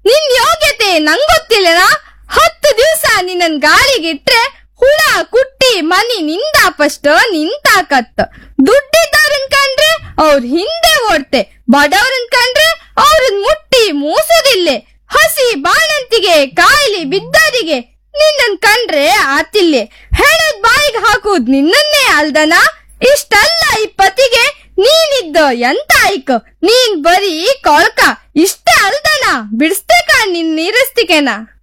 ನಿನ್ ಯೋಗ್ಯತೆ ನಂಗೊತ್ತಿಲ್ಲನಾ ಹತ್ತು ದಿವ್ಸ ನಿನ್ನನ್ ಗಾಳಿಗಿಟ್ರೆ ಹುಳ ಕುಟ್ಟಿ ಮನಿ ನಿಂದಾಪಷ್ಟ ನಿಂತಾಕತ್ತ ದುಡ್ಡಿದ್ದವ್ರನ್ ಕಂಡ್ರೆ ಅವ್ರ ಹಿಂದೆ ಓಡ್ತೆ ಬಡವ್ರನ್ ಕಂಡ್ರೆ ಅವ್ರನ್ ಮುಟ್ಟಿ ಮೂಸುದಿಲ್ಲೆ ಹಸಿ ಬಾಣಂತಿಗೆ ಕಾಯಿಲೆ ಬಿದ್ದರಿಗೆ ನಿನ್ನನ್ ಕಂಡ್ರೆ ಆತಿಲ್ಲೆ ಹೇಳದ್ ಬಾಯಿಗೆ ಹಾಕುದ್ ನಿನ್ನನ್ನೇ ಅಲ್ದನ ಇಷ್ಟಲ್ಲ ಈ ಪತಿಗೆ ನೀನಿದ್ದ ಎಂತ ಆಯ್ಕ ನೀನ್ ಬರೀ ಕೊಳ್ಕ ಇಷ್ಟೇ ಅಲ್ದನ ಬಿಡಿಸ್ತೇಕ ನಿನ್ ನೀರಸ್ತಿಕೆನ